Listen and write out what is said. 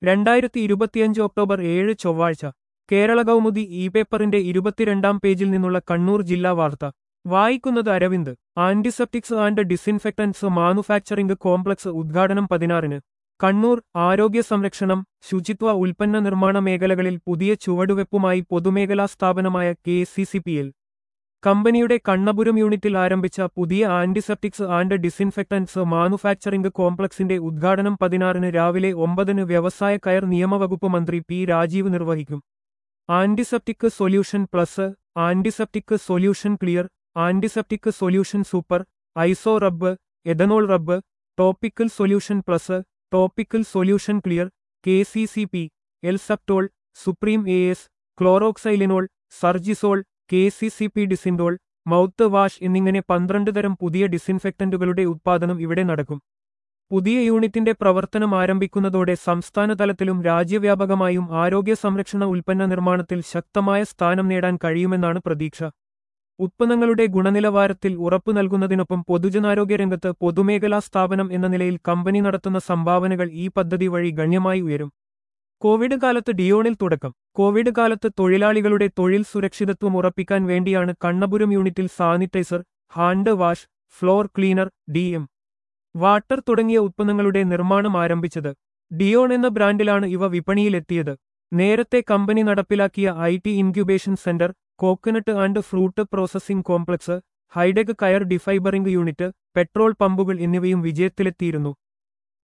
രണ്ടായിരത്തി ഇരുപത്തിയഞ്ച് ഒക്ടോബർ ഏഴ് ചൊവ്വാഴ്ച കേരള കൗമുദി ഇ പേപ്പറിന്റെ ഇരുപത്തിരണ്ടാം പേജിൽ നിന്നുള്ള കണ്ണൂർ ജില്ലാ വാർത്ത വായിക്കുന്നത് Aravind antiseptics and disinfectants manufacturing complex ഉദ്ഘാടനം പതിനാറിന് കണ്ണൂർ ആരോഗ്യ സംരക്ഷണം ശുചിത്വ ഉൽപ്പന്ന നിർമ്മാണ മേഖലകളിൽ പുതിയ ചുവടുവെപ്പുമായി പൊതുമേഖലാ സ്ഥാപനമായ K C C P L കമ്പനിയുടെ കണ്ണപുരം യൂണിറ്റിൽ ആരംഭിച്ച പുതിയ ആന്റിസെപ്റ്റിക്സ് ആൻഡ് ഡിസിൻഫെക്ടൻസ് മാനുഫാക്ചറിംഗ് കോംപ്ലക്സിന്റെ ഉദ്ഘാടനം പതിനാറിന് രാവിലെ ഒമ്പതിന് വ്യവസായ കയർ നിയമവകുപ്പ് മന്ത്രി പി രാജീവ് നിർവഹിക്കും antiseptic solution plus antiseptic solution clear antiseptic solution super iso rub ethanol rub topical solution plus topical solution clear K C C P L Septol supreme A S chloroxylenol Surgisol K C C P Disindol mouth wash എന്നിങ്ങനെ പന്ത്രണ്ട് തരം പുതിയ ഡിസിൻഫെക്ടന്റുകളുടെ ഉത്പാദനം ഇവിടെ നടക്കും പുതിയ യൂണിറ്റിന്റെ പ്രവർത്തനം ആരംഭിക്കുന്നതോടെ സംസ്ഥാന തലത്തിലും രാജ്യവ്യാപകമായും ആരോഗ്യ സംരക്ഷണ ഉൽപ്പന്ന നിർമ്മാണത്തിൽ ശക്തമായ സ്ഥാനം നേടാൻ കഴിയുമെന്നാണ് പ്രതീക്ഷ ഉത്പന്നങ്ങളുടെ ഗുണനിലവാരത്തിൽ ഉറപ്പു നൽകുന്നതിനൊപ്പം പൊതുജനാരോഗ്യരംഗത്ത് പൊതുമേഖലാ സ്ഥാപനം എന്ന നിലയിൽ കമ്പനി നടത്തുന്ന സംഭാവനകൾ ഈ പദ്ധതി വഴി ഗണ്യമായി ഉയരും കോവിഡ് കാലത്ത് ഡിയോണിൽ തുടക്കം കോവിഡ് കാലത്ത് തൊഴിലാളികളുടെ തൊഴിൽ സുരക്ഷിതത്വം ഉറപ്പിക്കാൻ വേണ്ടിയാണ് കണ്ണപുരം യൂണിറ്റിൽ sanitiser hand wash floor cleaner D M water തുടങ്ങിയ ഉത്പന്നങ്ങളുടെ നിർമ്മാണം ആരംഭിച്ചത് ഡിയോൺ എന്ന ബ്രാൻഡിലാണ് ഇവ വിപണിയിലെത്തിയത് നേരത്തെ കമ്പനി നടപ്പിലാക്കിയ I T incubation centre coconut and fruit processing complex hi tech കയർ ഡിഫൈബറിംഗ് യൂണിറ്റ് പെട്രോൾ പമ്പുകൾ എന്നിവയും വിജയത്തിലെത്തിയിരുന്നു